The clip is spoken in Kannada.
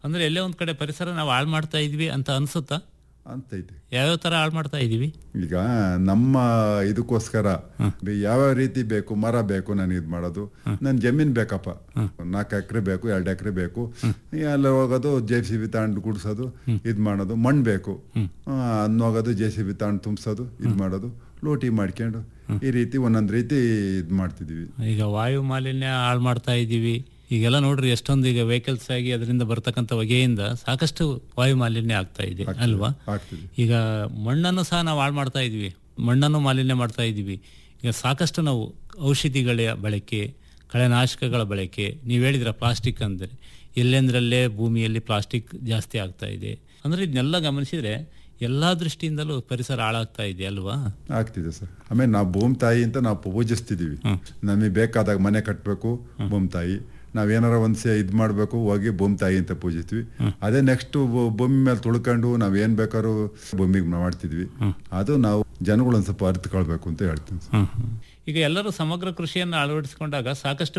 ಅಂದ್ರೆ ಎಲ್ಲೇ ಒಂದ್ ಕಡೆ ಪರಿಸರ ನಾವು ಹಾಳು ಮಾಡ್ತಾ ಇದ್ವಿ ಅಂತ ಅನ್ಸುತ್ತಾ ಅಂತೈತೆ ಯಾವ್ಯಾವ ತರ ಹಾಳು ಮಾಡ್ತಾ ಇದೀವಿ ಈಗ ನಮ್ಮ ಇದಕ್ಕೋಸ್ಕರ ಯಾವ ರೀತಿ ಬೇಕು ಮರ ಬೇಕು ನಾನು ಇದು ಮಾಡೋದು ನನ್ ಜಮೀನ್ ಬೇಕಪ್ಪ ನಾಲ್ಕು ಎಕರೆ ಬೇಕು ಎರಡು ಎಕರೆ ಬೇಕು ಎಲ್ಲ ಹೋಗೋದು ಜೆ ಸಿ ಬಿ ತಗೊಂಡು ಗುಡ್ಸೋದು ಇದು ಮಾಡೋದು ಮಣ್ಣು ಬೇಕು ಅದನ್ನ ಹೋಗೋದು ಜೆ ಸಿ ಬಿ ತಗೊಂಡು ತುಂಬಿಸೋದು ಇದು ಮಾಡೋದು ಲೋಟಿ ಮಾಡ್ಕೊಂಡು ಈ ರೀತಿ ಒಂದೊಂದು ರೀತಿ ಇದು ಮಾಡ್ತಿದೀವಿ ಈಗ ವಾಯು ಮಾಲಿನ್ಯ ಹಾಳು ಮಾಡ್ತಾ ಇದೀವಿ ಈಗೆಲ್ಲ ನೋಡ್ರಿ ಎಷ್ಟೊಂದು ಈಗ ವೆಹಿಕಲ್ಸ್ ಆಗಿ ಅದರಿಂದ ಬರ್ತಕ್ಕಂಥ ಹೊಗೆಯಿಂದ ಸಾಕಷ್ಟು ವಾಯು ಮಾಲಿನ್ಯ ಆಗ್ತಾ ಇದೆ ಅಲ್ವಾ ಆಗ್ತಿದೆ ಈಗ ಮಣ್ಣನ್ನು ಸಹ ನಾವು ಹಾಳು ಮಾಡ್ತಾ ಇದೀವಿ ಮಣ್ಣನ್ನು ಮಾಲಿನ್ಯ ಮಾಡ್ತಾ ಇದೀವಿ ಈಗ ಸಾಕಷ್ಟು ನಾವು ಔಷಧಿಗಳ ಬಳಕೆ ಕಳೆನಾಶಕಗಳ ಬಳಕೆ ನೀವು ಹೇಳಿದ್ರ ಪ್ಲಾಸ್ಟಿಕ್ ಅಂದರೆ ಎಲ್ಲೆಂದ್ರಲ್ಲೇ ಭೂಮಿಯಲ್ಲಿ ಪ್ಲಾಸ್ಟಿಕ್ ಜಾಸ್ತಿ ಆಗ್ತಾ ಇದೆ ಅಂದ್ರೆ ಇದನ್ನೆಲ್ಲ ಗಮನಿಸಿದ್ರೆ ಎಲ್ಲಾ ದೃಷ್ಟಿಯಿಂದಲೂ ಪರಿಸರ ಹಾಳಾಗ್ತಾ ಇದೆ ಅಲ್ವಾ ಆಗ್ತಿದೆ ಸರ್ ಆಮೇಲೆ ನಾವು ಭೂಮಿ ತಾಯಿ ಅಂತ ನಾವು ಪೂಜಿಸ್ತಿದೀವಿ ನಮಗೆ ಬೇಕಾದಾಗ ಮನೆ ಕಟ್ಟಬೇಕು ಭೂಮಿ ತಾಯಿ ನಾವೇನಾರ ಒಂದ್ಸೆ ಇದು ಮಾಡಬೇಕು ಹೋಗಿ ಭೂಮಿ ತಾಯಿ ಅಂತ ಪೂಜಿಸ್ತೀವಿ ಅದೇ ನೆಕ್ಸ್ಟ್ ಭೂಮಿ ಮೇಲೆ ತುಳ್ಕೊಂಡು ನಾವ್ ಏನ್ ಬೇಕಾದ್ರೂ ಭೂಮಿಗೆ ಮಾಡ್ತಿದ್ವಿ ಅದು ನಾವು ಜನಗಳು ಒಂದ್ ಸ್ವಲ್ಪ ಅರ್ಥಕೊಳ್ಬೇಕು ಅಂತ ಹೇಳ್ತೀನಿ ಸರ್. ಹ್ಮ್, ಹ್ಮ್. ಈಗ ಎಲ್ಲರೂ ಸಮಗ್ರ ಕೃಷಿಯನ್ನು ಅಳವಡಿಸಿಕೊಂಡಾಗ ಸಾಕಷ್ಟು